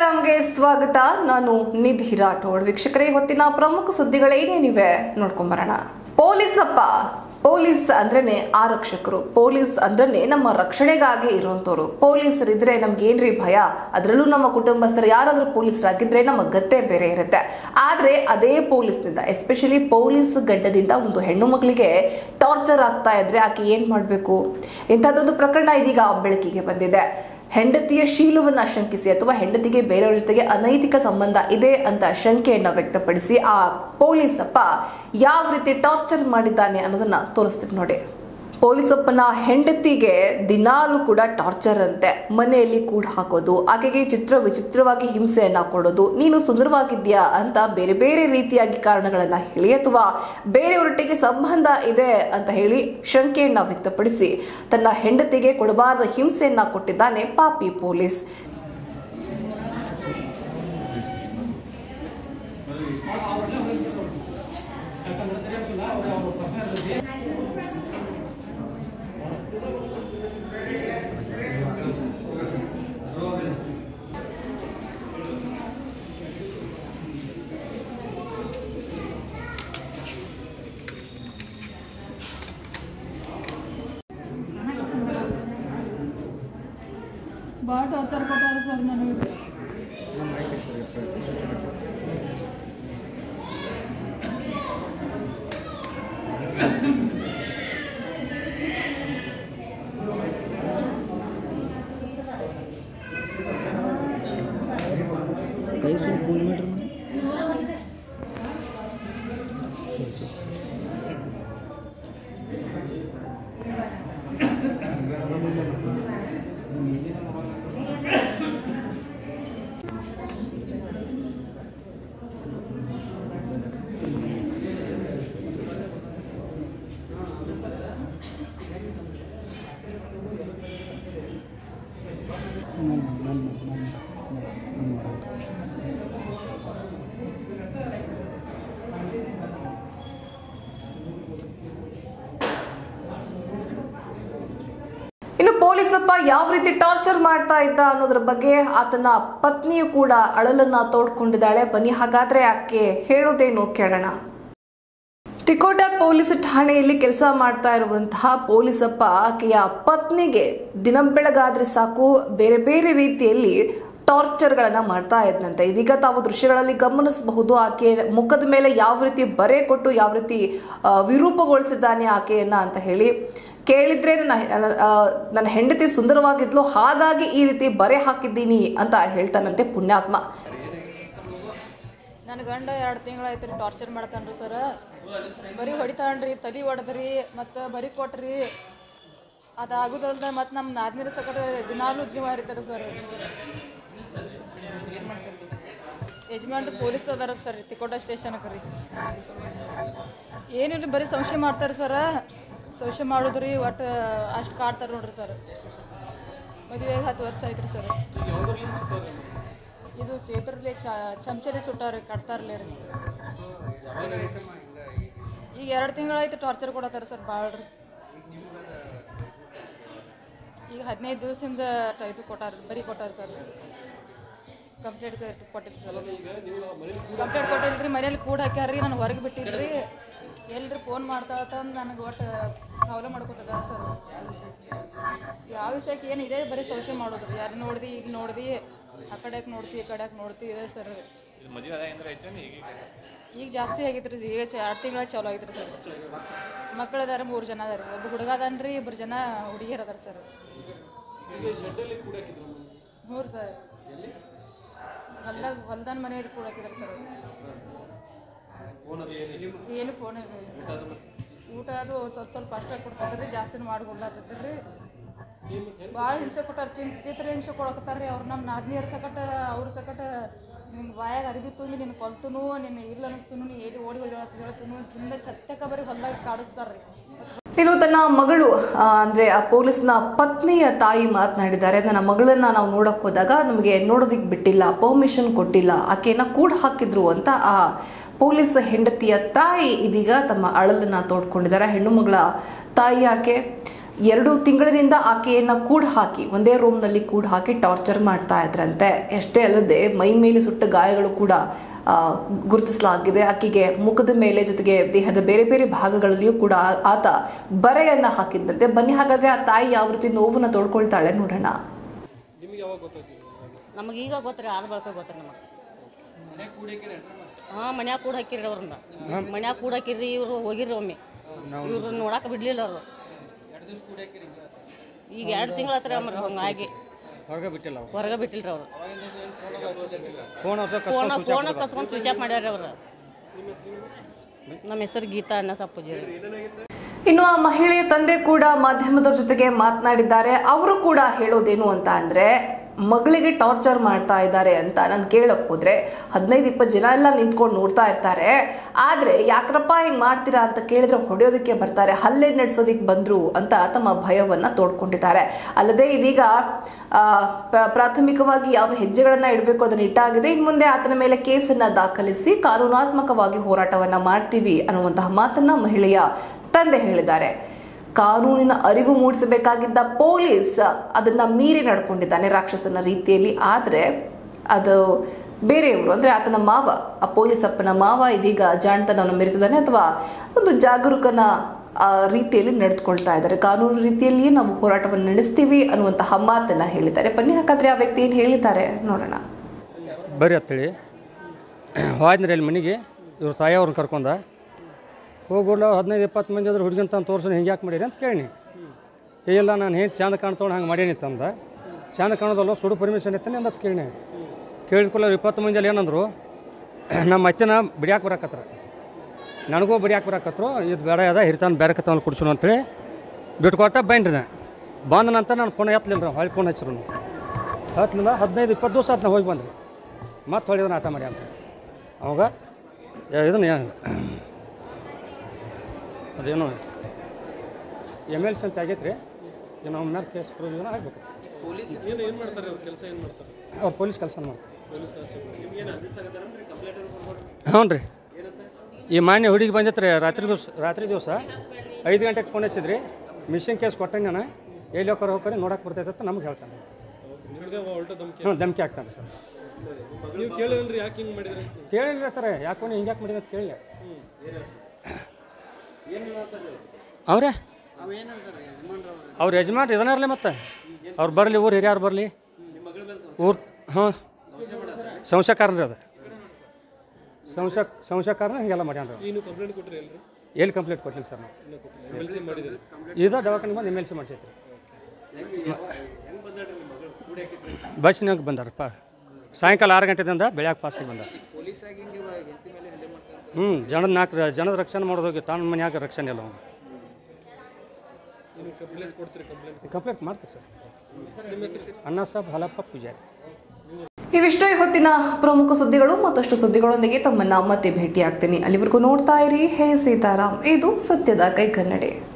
ರಾಮ್ಗೆ ಸ್ವಾಗತ ನಾನು ನಿಧಿ ರಾಠೋಡ್ ವೀಕ್ಷಕರೇ ಹೊತ್ತಿನ ಪ್ರಮುಖ ಸುದ್ದಿಗಳೇನೇನಿವೆ ನೋಡ್ಕೊಂಬರೋಣ ಪೊಲೀಸ್ ಅಪ್ಪ ಪೊಲೀಸ್ ಅಂದ್ರೇನೆ ಆರಕ್ಷಕರು ಪೊಲೀಸ್ ಅಂದ್ರೇನೆ ನಮ್ಮ ರಕ್ಷಣೆಗಾಗಿ ಇರುವಂತವ್ರು ಪೊಲೀಸರಿದ್ರೆ ನಮ್ಗೆ ಏನ್ರಿ ಭಯ ಅದರಲ್ಲೂ ನಮ್ಮ ಕುಟುಂಬಸ್ಥರು ಯಾರಾದ್ರೂ ಪೊಲೀಸರಾಗಿದ್ರೆ ನಮ್ಮ ಗತ್ತೆ ಬೇರೆ ಇರುತ್ತೆ ಆದ್ರೆ ಅದೇ ಪೊಲೀಸ್ನಿಂದ ಎಸ್ಪೆಷಲಿ ಪೊಲೀಸ್ ಗಡ್ಡದಿಂದ ಒಂದು ಹೆಣ್ಣು ಮಕ್ಕಳಿಗೆ ಟಾರ್ಚರ್ ಆಗ್ತಾ ಇದ್ರೆ ಆಕೆ ಏನ್ ಮಾಡ್ಬೇಕು ಇಂಥದ್ದೊಂದು ಪ್ರಕರಣ ಇದೀಗ ಬೆಳಕಿಗೆ ಬಂದಿದೆ ಹೆಂಡತಿಯ ಶೀಲವನ್ನ ಶಂಕಿಸಿ ಅಥವಾ ಹೆಂಡತಿಗೆ ಬೇರೆಯವ್ರ ಜೊತೆಗೆ ಅನೈತಿಕ ಸಂಬಂಧ ಇದೆ ಅಂತ ಶಂಕೆಯನ್ನ ವ್ಯಕ್ತಪಡಿಸಿ ಆ ಪೊಲೀಸಪ್ಪ ಯಾವ ರೀತಿ ಟಾರ್ಚರ್ ಮಾಡಿದ್ದಾನೆ ಅನ್ನೋದನ್ನ ತೋರಿಸ್ತೀವಿ ನೋಡಿ ಪೊಲೀಸಪ್ಪನ ಹೆಂಡತಿಗೆ ದಿನಾಲೂ ಕೂಡ ಟಾರ್ಚರ್ ಅಂತೆ ಮನೆಯಲ್ಲಿ ಕೂಡ ಹಾಕೋದು ಆಕೆಗೆ ಚಿತ್ರ ವಿಚಿತ್ರವಾಗಿ ಹಿಂಸೆಯನ್ನ ಕೊಡೋದು ನೀನು ಸುಂದರವಾಗಿದ್ಯಾ ಅಂತ ಬೇರೆ ಬೇರೆ ರೀತಿಯಾಗಿ ಕಾರಣಗಳನ್ನ ಹೇಳಿ ಅಥವಾ ಬೇರೆಯವರೊಟ್ಟಿಗೆ ಸಂಬಂಧ ಇದೆ ಅಂತ ಹೇಳಿ ಶಂಕೆಯನ್ನ ವ್ಯಕ್ತಪಡಿಸಿ ತನ್ನ ಹೆಂಡತಿಗೆ ಕೊಡಬಾರದ ಹಿಂಸೆಯನ್ನ ಕೊಟ್ಟಿದ್ದಾನೆ ಪಾಪಿ ಪೊಲೀಸ್ ಭಾಳ ಟಾರ್ಚರ್ ಕೊಟ್ಟಾರೆ ಸರ್ ನನಗೆ ಕೈ ಸ್ವಲ್ಪ ಫೋನ್ ಮಾಡ್ರಿ ಇನ್ನು ಪೊಲೀಸಪ್ಪ ಯಾವ ರೀತಿ ಟಾರ್ಚರ್ ಮಾಡ್ತಾ ಇದ್ದ ಅನ್ನೋದ್ರ ಬಗ್ಗೆ ಆತನ ಪತ್ನಿಯು ಕೂಡ ಅಳಲನ್ನ ತೋಡ್ಕೊಂಡಿದ್ದಾಳೆ ಬನ್ನಿ ಹಾಗಾದ್ರೆ ಆಕೆ ಹೇಳೋದೇನು ಕೇಳೋಣ ತಿಕೋಟ ಪೊಲೀಸ್ ಠಾಣೆಯಲ್ಲಿ ಕೆಲಸ ಮಾಡ್ತಾ ಇರುವಂತಹ ಪೊಲೀಸಪ್ಪ ಆಕೆಯ ಪತ್ನಿಗೆ ದಿನಂಬೆಳಗಾದ್ರೆ ಸಾಕು ಬೇರೆ ಬೇರೆ ರೀತಿಯಲ್ಲಿ ಟಾರ್ಚರ್ಗಳನ್ನ ಮಾಡ್ತಾ ಇದ್ನಂತೆ ಇದೀಗ ತಾವು ದೃಶ್ಯಗಳಲ್ಲಿ ಗಮನಿಸಬಹುದು ಆಕೆ ಮುಖದ ಮೇಲೆ ಯಾವ ರೀತಿ ಬರೆ ಕೊಟ್ಟು ಯಾವ ರೀತಿ ಆ, ವಿರೂಪಗೊಳಿಸಿದ್ದಾನೆ ಆಕೆಯನ್ನ ಅಂತ ಹೇಳಿ ಕೇಳಿದ್ರೆ ನನ್ನ ನನ್ನ- ಆ, ನನ್ನ ಹೆಂಡತಿ ಸುಂದರವಾಗಿದ್ಲು ಹಾಗಾಗಿ ಈ ರೀತಿ ಬರೆ ಹಾಕಿದ್ದೀನಿ ಅಂತ ಹೇಳ್ತಾನಂತೆ ಪುಣ್ಯಾತ್ಮ ನನ್ನ ಗಂಡ ಎರಡು ತಿಂಗಳಾಯ್ತು ರೀ ಟಾರ್ಚರ್ ಮಾಡ್ತಾನ್ರಿ ಸರ್ ಬರೀ ಹೊಡಿತಾನ್ರಿ ತಲೆ ಹೊಡೆದ್ರಿ ಮತ್ತು ಬರಿ ಕೊಟ್ರಿ ಅದು ಆಗುದಲ್ದ ಮತ್ತು ನಮ್ಮ ನಾದ್ನೀರ ಸಕರ ದಿನಾಲೂ ಜೀವ ಹರಿತಾರೆ ಸರ್ ಯಜಮಾನ್ರು ಪೊಲೀಸ್ ಅದಾರ ಸರ್ ತಿಕೋಟ ಸ್ಟೇಷನ್ಗೆ ರೀ ಏನಿಲ್ಲ ಬರೀ ಸಂಶಯ ಮಾಡ್ತಾರೆ ಸರ ಸಂಶಯ ಮಾಡೋದ್ರಿ ಒಟ್ಟು ಅಷ್ಟು ಕಾಡ್ತಾರೆ ನೋಡ್ರಿ ಸರ್ ಮದುವೆಗೆ ಹತ್ತು ವರ್ಷ ಆಯ್ತು ರೀ ಸರ್ ಇದು ಚೇತ್ರಲಿ ಚಮಚರಿ ಸುಟ್ಟಾರಿ ಕಟ್ತಾರಲ್ಲ ರೀ ಈಗ ಎರಡು ತಿಂಗಳಾಯ್ತು ಟಾರ್ಚರ್ ಕೊಡತ್ತಾರ ಸರ್ ಭಾಳ ರೀ ಈಗ ಹದಿನೈದು ದಿವಸದಿಂದ ಟ- ಇದು ಕೊಟ್ಟಾರ ಬರೀ ಕೊಟ್ಟಾರ ಸರ್ ಕಂಪ್ಲೇಂಟ್ ಕೊಟ್ಟಿದ್ದು ಸರ್ ಕಂಪ್ಲೇಂಟ್ ಕೊಟ್ಟಿಲ್ರಿ ಮನೇಲಿ ಕೂಡ ಹಾಕ್ಯಾರ್ರಿ ನಾನು ಹೊರಗೆ ಬಿಟ್ಟಿದ್ರಿ ಎಲ್ರಿ ಫೋನ್ ಮಾಡ್ತಾಳತ್ತಂದು ನನಗೆ ಒಟ್ಟು ಹವಲೆ ಮಾಡ್ಕೊತದ ಸರ್ ಯಾವ ವಿಷಯಕ್ಕೆ ಏನು ಇದೆ ಬರೀ ಸಂಶಯ ಮಾಡೋದು ರೀ ಅದು ನೋಡ್ದಿ ಈಗ ನೋಡ್ದಿ ಆ ಕಡೆಗೆ ನೋಡ್ತಿ ಈ ಕಡೆಗೆ ನೋಡ್ತಿ ಇದೆ ಸರ್ ಈಗ ಜಾಸ್ತಿ ಆಗೈತ್ರಿ ಈಗ ಎರಡು ತಿಂಗಳ ಚಾಲು ಆಗೈತ್ರಿ ಸರ್ ಮಕ್ಕಳು ಅದಾರ ಮೂರು ಜನ ಅದಾರ ಒಬ್ಬ ಹುಡುಗ ಅದಾನ್ರಿ ಇಬ್ಬರು ಜನ ಹುಡುಗಿಯರು ಅದಾರ ಸರ್ ಹ್ಞೂ ರೀ ಸರ್ ಹೊಲ್ದಾಗ ಹೊಲ್ದಾನ ಮನೆಯಲ್ಲಿ ಕೂಡ ಹಾಕಿದಾರೆ ಸರ್ ಏನು ಫೋನ್ ಊಟ ಅದು ಸ್ವಲ್ಪ ಸ್ವಲ್ಪ ಅಷ್ಟೇ ಕೊಡ್ತಿದ್ರಿ ಜಾಸ್ತಿನೂ ಮಾಡಿ ಕೊಡ್ಲಾತಿದ್ರಿ ಭಾಳ ಹಿಂಸೆ ಕೊಟ್ಟಾರ ಚಿಂತಿತ್ರ ಹಿಂಸೆ ಕೊಡಕತ್ತಾರ್ರಿ ಅವ್ರು ನಮ್ಮ ನಾದ್ನಿಯರ್ ಸಕಟ ಅವ್ರ ಸಕಟ ನಿಮ್ಗೆ ಬಾಯಾಗ ಅರಿವಿ ತುಂಬಿ ನಿನ್ನ ಕೊಲ್ತನು ನಿನ್ನ ಇಲ್ಲ ಅನಿಸ್ತನು ನೀ ಏಡಿ ಓಡಿ ಹೋಗಿ ಹೇಳ್ತನು ತುಂಬ ಚತ್ತಕ ಬರೀ ಹೊಲ್ದಾಗ ಕಾಡಿಸ್ತಾರ್ರಿ ಇನ್ನು ತನ್ನ ಮಗಳು ಆ, ಅಂದ್ರೆ ಆ ಪೊಲೀಸ್ನ ಪತ್ನಿಯ ತಾಯಿ ಮಾತನಾಡಿದ್ದಾರೆ ನನ್ನ ಮಗಳನ್ನ ನಾವು ನೋಡಕ್ ಹೋದಾಗ ನಮಗೆ ನೋಡೋದಿಕ್ ಬಿಟ್ಟಿಲ್ಲ ಪರ್ಮಿಷನ್ ಕೊಟ್ಟಿಲ್ಲ ಆಕೆಯನ್ನ ಕೂಡ ಹಾಕಿದ್ರು ಅಂತ ಆ ಪೊಲೀಸ್ ಹೆಂಡತಿಯ ತಾಯಿ ಇದೀಗ ತಮ್ಮ ಅಳಲನ್ನ ತೋಡ್ಕೊಂಡಿದ್ದಾರೆ ಹೆಣ್ಣು ಮಗಳ ತಾಯಿ ಆಕೆ ಎರಡು ತಿಂಗಳಿನಿಂದ ಆಕೆಯನ್ನ ಕೂಡ ಹಾಕಿ ಒಂದೇ ರೂಮ್ನಲ್ಲಿ ಕೂಡ ಹಾಕಿ ಟಾರ್ಚರ್ ಮಾಡ್ತಾ ಇದ್ರಂತೆ ಎಷ್ಟೇ ಅಲ್ಲದೆ ಮೈ ಮೇಲೆ ಸುಟ್ಟ ಗಾಯಗಳು ಕೂಡ ಆ, ಗುರುತಿಸಲಾಗಿದೆ ಆಕೆಗೆ ಮುಖದ ಮೇಲೆ ಜೊತೆಗೆ ದೇಹದ ಬೇರೆ ಬೇರೆ ಭಾಗಗಳಲ್ಲಿಯೂ ಕೂಡ ಆ- ಆತ ಬರೆಯನ್ನ ಹಾಕಿದ್ದಂತೆ ಬನ್ನಿ ಹಾಗಾದ್ರೆ ಆ ತಾಯಿ ಯಾವ ರೀತಿ ನೋವನ್ನ ತೋಡ್ಕೊಳ್ತಾಳೆ ನೋಡೋಣ ನಮಗೆ ಈಗ ಗೊತ್ತ್ರಿ ಆದ ಬಳಕ ಗೊತ್ತ್ರಿ ನಮಗೆ ಹಾಂ ಮನ್ಯಾಗ ಕೂಡ ಹಾಕಿರಿ ಅವ್ರನ್ನ ಮನ್ಯಾಗ ಕೂಡ ಹಾಕಿರಿ ಇವರು ಹೋಗಿರ್ರಿ ಒಮ್ಮೆ ಇವ್ರು ನೋಡಕ್ಕೆ ಬಿಡ್ಲಿಲ್ಲ ಅವರು ಈಗ ಎರಡು ತಿಂಗಳು ಹತ್ರ ಅಮ್ರ ಹಂಗಾಗಿ ಹೊರಗೆ ಬಿಟ್ಟಿಲ್ಲ ಅವ್ರು ಹೊರಗೆ ಬಿಟ್ಟಿಲ್ರಿ ಅವರು ಫೋನ್ ಅವ್ರ ಫೋನ ಫೋನ ಕಸ್ಕೊಂಡು ಸ್ವಿಚ್ ಆಫ್ ಮಾಡ್ಯಾರ ಅವ್ರು ನಮ್ಮ ಹೆಸರು ಗೀತಾ ಅನ್ನ ಸಪ್ಪುಜಿರಿ ಇನ್ನು ಆ ಮಹಿಳೆಯ ತಂದೆ ಕೂಡ ಮಾಧ್ಯಮದವ್ರ ಜೊತೆಗೆ ಮಾತನಾಡಿದ್ದಾರೆ ಅವರು ಕೂಡ ಹೇಳೋದೇನು ಅಂತ ಅಂದ್ರೆ ಮಗಳಿಗೆ ಟಾರ್ಚರ್ ಮಾಡ್ತಾ ಇದ್ದಾರೆ ಅಂತ ನಾನು ಕೇಳಕ್ ಹೋದ್ರೆ ಹದಿನೈದು ಇಪ್ಪತ್ತು ಜನ ಎಲ್ಲ ನಿಂತ್ಕೊಂಡು ನೋಡ್ತಾ ಇರ್ತಾರೆ ಆದ್ರೆ ಯಾಕ್ರಪ್ಪ ಹಿಂಗ್ ಮಾಡ್ತೀರಾ ಅಂತ ಕೇಳಿದ್ರೆ ಹೊಡೆಯೋದಕ್ಕೆ ಬರ್ತಾರೆ ಹಲ್ಲೆ ನಡೆಸೋದಿಕ್ ಬಂದ್ರು ಅಂತ ತಮ್ಮ ಭಯವನ್ನ ತೋಡ್ಕೊಂಡಿದ್ದಾರೆ ಅಲ್ಲದೆ ಇದೀಗ ಆ, ಪ- ಪ್ರಾಥಮಿಕವಾಗಿ ಯಾವ ಹೆಜ್ಜೆಗಳನ್ನ ಇಡಬೇಕು ಅದನ್ನ ಇಟ್ಟಾಗಿದೆ ಇನ್ನು ಮುಂದೆ ಆತನ ಮೇಲೆ ಕೇಸನ್ನ ದಾಖಲಿಸಿ ಕಾನೂನಾತ್ಮಕವಾಗಿ ಹೋರಾಟವನ್ನ ಮಾಡ್ತೀವಿ ಅನ್ನುವಂತಹ ಮಾತನ್ನ ಮಹಿಳೆಯ ತಂದೆ ಹೇಳಿದ್ದಾರೆ ಕಾನೂನಿನ ಅರಿವು ಮೂಡಿಸಬೇಕಾಗಿದ್ದ ಪೊಲೀಸ್ ಅದನ್ನ ಮೀರಿ ನಡ್ಕೊಂಡಿದ್ದಾನೆ ರಾಕ್ಷಸನ ರೀತಿಯಲ್ಲಿ ಆದ್ರೆ ಅದು ಬೇರೆಯವರು ಅಂದ್ರೆ ಆತನ ಮಾವ ಆ ಪೊಲೀಸ್ ಅಪ್ಪನ ಮಾವ ಇದೀಗ ಜಾಣತನವನ್ನು ಮೆರೆತಿದ್ದಾನೆ ಅಥವಾ ಒಂದು ಜಾಗರೂಕನ ಆ ರೀತಿಯಲ್ಲಿ ನಡೆದುಕೊಳ್ತಾ ಇದ್ದಾರೆ ಕಾನೂನು ರೀತಿಯಲ್ಲಿಯೇ ನಾವು ಹೋರಾಟವನ್ನು ನಡೆಸ್ತೀವಿ ಅನ್ನುವಂತಹ ಮಾತನ್ನ ಹೇಳಿದ್ದಾರೆ ಬನ್ನಿ ಹಾಗಾದ್ರೆ ಆ ವ್ಯಕ್ತಿ ಏನು ಹೇಳಿದ್ದಾರೆ ನೋಡೋಣ ಬರ್ರಿ ಅಂತೇಳಿ ಹೋದ್ರಿ ಅಲ್ಲಿ ಮನೆಗೆ ಇವ್ರ ತಾಯಿಯವ್ರನ್ನ ಕರ್ಕೊಂಡ ಹೋಗೋಲ್ಲ ಹದಿನೈದು ಇಪ್ಪತ್ತು ಮಂದಿ ಅದ್ರ ಹುಡುಗಿನ ತಂದು ತೋರ್ಸೋಣ ಹಿಂಗೆ ಯಾಕೆ ಮಾಡೀರಿ ಅಂತ ಕೇಳಿನಿ ಏ ಇಲ್ಲ ನಾನು ಏನು ಚಂದ ಕಾಣ್ತೋಣ ಹಂಗೆ ಮಾಡೀನಿ ತಂದ ಚಂದ ಕಾಣೋದಲ್ಲ ಸುಡು ಪರ್ಮಿಷನ್ ಇತ್ತಾನೆ ಅಂತ ಕೇಳಿನಿ ಕೇಳಿದ ಕೂಡಲೇ ಇಪ್ಪತ್ತು ಮಂದಿಯಲ್ಲಿ ಏನಂದ್ರು ನಮ್ಮ ಅತ್ತೆನ ಬಿಡ್ಯಾಕೆ ಬರಾಕತ್ರ ನನಗೂ ಬಿಡ್ಯಾಕೆ ಬರಾಕತ್ರು ಇದು ಬೇಡ ಅದ ಹಿರಿತಾನ ಬೇರೆ ಕತ್ತವನ್ನ ಕುಡ್ಸೋಣ ಅಂತೇಳಿ ಬಿಟ್ಕೊಟ್ಟ ಬೈನ್ರಿ ನಾ ಬಂದ ನಂತರ ನಾನು ಫೋನ್ ಎತ್ತಲಿಲ್ಲ ರೀ ಹೊಳ್ಳಿ ಫೋನ್ ಹಚ್ಚಿರು ಹತ್ತಲಿಲ್ಲ ಹದಿನೈದು ಇಪ್ಪತ್ತು ದಿವಸ ಆತು ನಾ ಹೋಗಿ ಬಂದ್ರಿ ಮತ್ತೆ ಹೊಳಿದನ ಆಟ ಮಾಡಿ ಅಂತ ಅವಾಗ ಯಾ- ಇದನ್ನ ಯಾ- ಅದೇನು ಎಮ್ ಎಲ್ ಸಿ ಅಂತ ಆಗೈತೆ ರೀ ಏನೋ ಅವ್ನ ಮೇಲೆ ಕೇಸ್ ಪ್ರೊವಿಷನ್ ಆಗಬೇಕು ಅವ್ರು ಪೊಲೀಸ್ ಕೆಲಸ ಮಾಡ್ತಾರೆ ಹ್ಞೂ ರೀ ಈ ಮಾನ್ಯ ಹುಡುಗಿ ಬಂದಿತ್ತು ರೀ ರಾತ್ರಿ ದಿವಸ ರಾತ್ರಿ ದಿವಸ ಐದು ಗಂಟೆಗೆ ಫೋನ್ ಹಚ್ಚಿದ್ರಿ ಮಿಷನ್ ಕೇಸ್ ಕೊಟ್ಟಂಗೆ ನಾನು ಎಲ್ಲಿ ಹೋಗ್ತಾರೆ ಹೋಗ್ತಾರೆ ನೋಡಕ್ಕೆ ಬರ್ತೈತೆ ಅಂತ ನಮ್ಗೆ ಹೇಳ್ತಾನೆ ಹ್ಞೂ ಧಮಕಿ ಹಾಕ್ತಾನೆ ಸರ್ ನೀವು ಕೇಳಿದ್ರಿ ಯಾಕೆ ಹಿಂಗೆ ಮಾಡಿದ್ರಿ ಕೇಳಿಲ್ಲ ಸರ್ ಯಾಕೆ ಹಿಂಗೆ ಯಾಕೆ ಮಾಡಿದೆ ಅಂತ ಕೇಳಿಲ್ಲ ಅವ್ರೆ ಅವ್ರ ಯಜಮಾನ್ ಇದನ್ನಾರಲಿ ಮತ್ತೆ ಅವ್ರು ಬರಲಿ ಊರು ಹಿರಿಯರು ಬರಲಿ ಊರು ಹಾಂ ಸಂಶಯಕಾರನ ರೀ ಅದು ಸಂಶಯ ಸಂಶಯಕಾರನ ಹಿಂಗೆಲ್ಲ ಮಾಡ್ಯಾನ ನೀನು ಕಂಪ್ಲೇಂಟ್ ಕೊಟ್ರಿ ಅಲ್ರಿ ಎಲ್ಲಿ ಕಂಪ್ಲೇಂಟ್ ಕೊಟ್ಟಿಲ್ಲ ಸರ್ ನಾವು ಎಮ್ ಎಲ್ ಸಿ ಮಾಡಿದ್ರಿ ಇದ ದವಾಖಾನೆ ಬಂದು ಎಮ್ ಎಲ್ ಸಿ ಮಾಡ್ಸೈತಿ ಬಸ್ನಾಗ ಬಂದಾರಪ್ಪ ಸಾಯಂಕಾಲ ಆರು ಗಂಟೆದಿಂದ ಬೆಳಗ್ಗೆ ಪಾಸ್ಗೆ ಬಂದಾರ ಹ್ಞೂ ಜನದ ನಾಲ್ಕು ಜನದ ರಕ್ಷಣೆ ಮಾಡೋದೋಗಿ ತಾನು ಮನ್ಯಾಗ ರಕ್ಷಣೆ ಇಲ್ಲ ಅವ್ನು ಕಂಪ್ಲೇಂಟ್ ಕೊಡ್ತೀರಿ ಕಂಪ್ಲೇಂಟ್ ಕಂಪ್ಲೇಂಟ್ ಮಾಡ್ತೀವಿ ಸರ್ ಅಣ್ಣ ಸಾಬ್ ಹಲಪ್ಪ ಪೂಜಾರಿ ಇವಿಷ್ಟು ಈ ಹೊತ್ತಿನ ಪ್ರಮುಖ ಸುದ್ದಿಗಳು ಮತ್ತಷ್ಟು ಸುದ್ದಿಗಳೊಂದಿಗೆ ತಮ್ಮನ್ನ ಮತ್ತೆ ಭೇಟಿ ಆಗ್ತೀನಿ ಅಲ್ಲಿವರೆಗೂ ನೋಡ್ತಾ ಇರಿ ಹೇ ಸೀತಾರಾಮ್ ಇದು ಸತ್ಯದ ಕೈಗನ್ನಡಿ